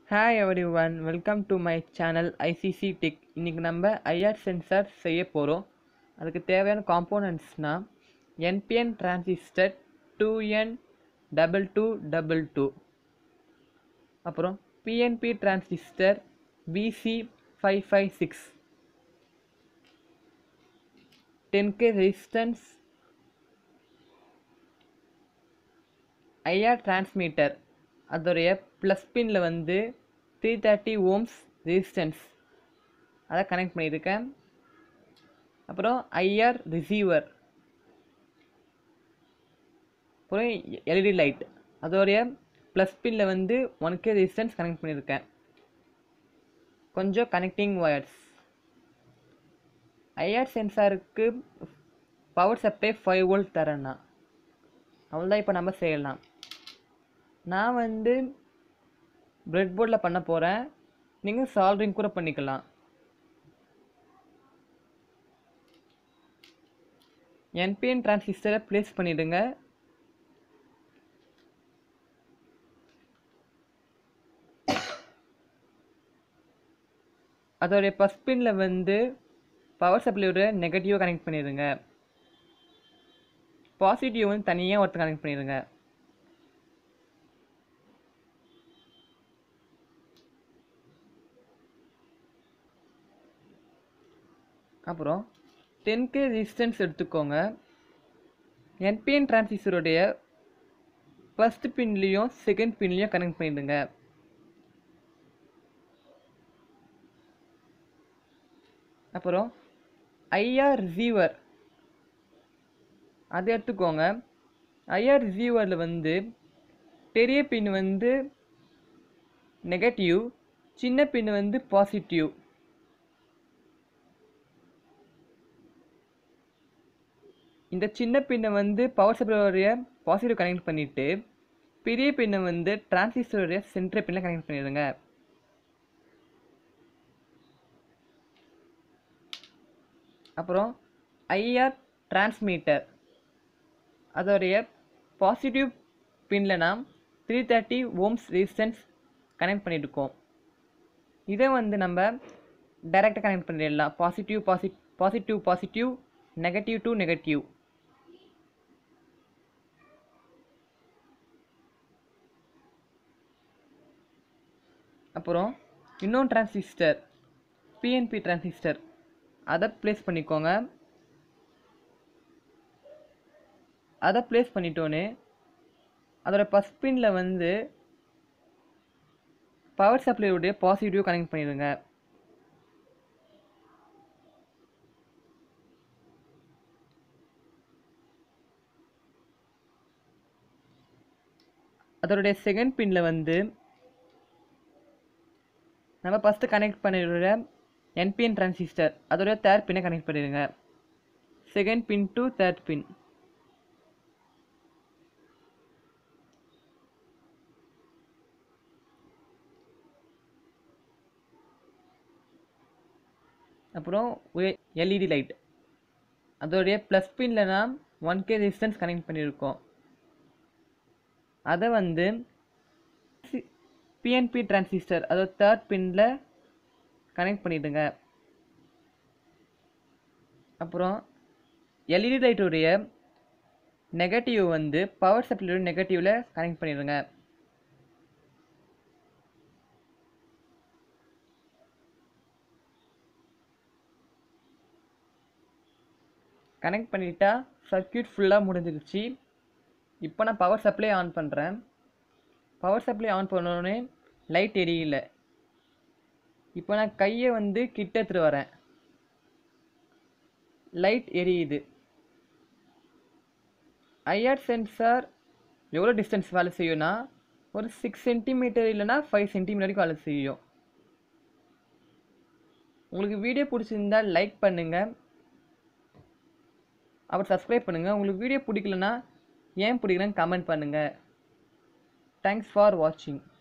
hi everyone welcome to my channel ICC tech இன்றைக்கி நம்ம IR sensor செய்ய போகிறோம் அதுக்கு தேவையான காம்போனன்ட்ஸ்னால் NPN transistor two N double two double two அப்புறம் PNP transistor BC five five six ten K resistance IR transmitter அதோடைய plus பின்னில் வந்து த்ரீ தேர்ட்டி ஓம்ஸ் ரெசிஸ்டன்ஸ் அதை கனெக்ட் பண்ணியிருக்கேன் அப்புறம் ஐஆர் ரிசீவர் அப்புறம் எல்இடி லைட் அதோடைய ப்ளஸ் பின்னில் வந்து ஒன் கே ரெசிஸ்டன்ஸ் கனெக்ட் பண்ணியிருக்கேன் கொஞ்சம் கனெக்டிங் ஒயர்ஸ் ஐஆர் சென்சாருக்கு பவர் சப்ளை ஃபைவ் வோல்ட் தரேன்னா அவ்வளோதான் இப்போ நம்ம செய்யலாம் நான் வந்து பிரெட் போர்டில் பண்ண போகிறேன் நீங்கள் சால்ட்ரிங் கூட பண்ணிக்கலாம் என்பிஎன் டிரான்சிஸ்டரை ப்ளேஸ் பண்ணிவிடுங்க அதோடைய ஃபஸ்ட் பின்னில் வந்து பவர் சப்ளையோட நெகட்டிவாக கனெக்ட் பண்ணிடுங்க பாசிட்டிவ் வந்து தனியாக ஒருத்தர் கனெக்ட் பண்ணிடுங்க அப்புறம் டென் கே ரெசிஸ்டன்ஸ் எடுத்துக்கோங்க என்பிஎன் டிரான்சிஸ்டருடைய ஃபஸ்ட் பின்லேயும் செகண்ட் பின்லேயும் கனெக்ட் பண்ணிடுங்க அப்புறம் ஐஆர் ரிசீவர் அதை எடுத்துக்கோங்க ஐஆர் ரிசீவரில் வந்து பெரிய பின் வந்து நெகட்டிவ் சின்ன பின் வந்து பாசிட்டிவ் இந்த சின்ன பின்னை வந்து பவர் சப்ளையோடைய பாசிட்டிவ் கனெக்ட் பண்ணிவிட்டு பெரிய பின்னை வந்து டிரான்சிஸ்டருடைய சென்ட்ரல் பின்னில் கனெக்ட் பண்ணிடுங்க அப்புறம் ஐஆர் டிரான்ஸ்மீட்டர் அதோடைய பாசிட்டிவ் பின்னில் நாம் three thirty ohms resistance connect பண்ணியிருக்கோம் இதை வந்து நம்ம டைரெக்டாக கனெக்ட் பண்ணிடலாம் positive posi positive positive negative to negative அப்புறம் இன்னொன்று டிரான்சிஸ்டர் பிஎன்பி டிரான்சிஸ்டர் அதை ப்ளேஸ் பண்ணிக்கோங்க அதை ப்ளேஸ் பண்ணிட்டோன்னே அதோட ஃபஸ்ட் பின்னில் வந்து பவர் சப்ளையோடைய பாசிட்டிவ் கனெக்ட் பண்ணிடுங்க அதோடைய செகண்ட் பின்னில் வந்து நம்ம ஃபஸ்ட்டு கனெக்ட் பண்ணிடுற என்பிஎன் டிரான்சிஸ்டர் அதோடைய தேர்ட் பின்னை கனெக்ட் பண்ணிடுங்க second pin to third pin அப்புறம் எல்இடி லைட் அதோடைய ப்ளஸ் பின்னில் நாம் ஒன் கே ரெசிஸ்டன்ஸ் கனெக்ட் பண்ணியிருக்கோம் அதை வந்து பிஎன்பி டிரான்சிஸ்டர் அதோட தேர்ட் பின்னில் கனெக்ட் பண்ணிவிடுங்க அப்புறம் எல்இடி லைட்டுடைய நெகட்டிவ் வந்து பவர் சப்ளையோட நெகட்டிவில் கனெக்ட் பண்ணிடுங்க கனெக்ட் பண்ணிட்டா சர்க்கியூட் ஃபுல்லாக முடிஞ்சிருச்சு இப்போ நான் பவர் சப்ளை ஆன் பண்ணுறேன் பவர் சப்ளை ஆன் பண்ணோடனே லைட் எரியல இப்போ நான் கையை வந்து கிட்ட எடுத்துகிட்டு வரேன் லைட் எரியுது ஐஆர் சென்சார் எவ்வளோ டிஸ்டன்ஸ் வேலை செய்யும்னா ஒரு சிக்ஸ் சென்டிமீட்டர் இல்லைனா ஃபைவ் சென்டிமீட்டர் வரைக்கும் வேலை செய்யும் உங்களுக்கு வீடியோ பிடிச்சிருந்தா லைக் பண்ணுங்கள் அப்புறம் சப்ஸ்கிரைப் பண்ணுங்கள் உங்களுக்கு வீடியோ பிடிக்கலனா ஏன் பிடிக்கலன்னு கமெண்ட் பண்ணுங்கள் தேங்க்ஸ் ஃபார் வாட்சிங்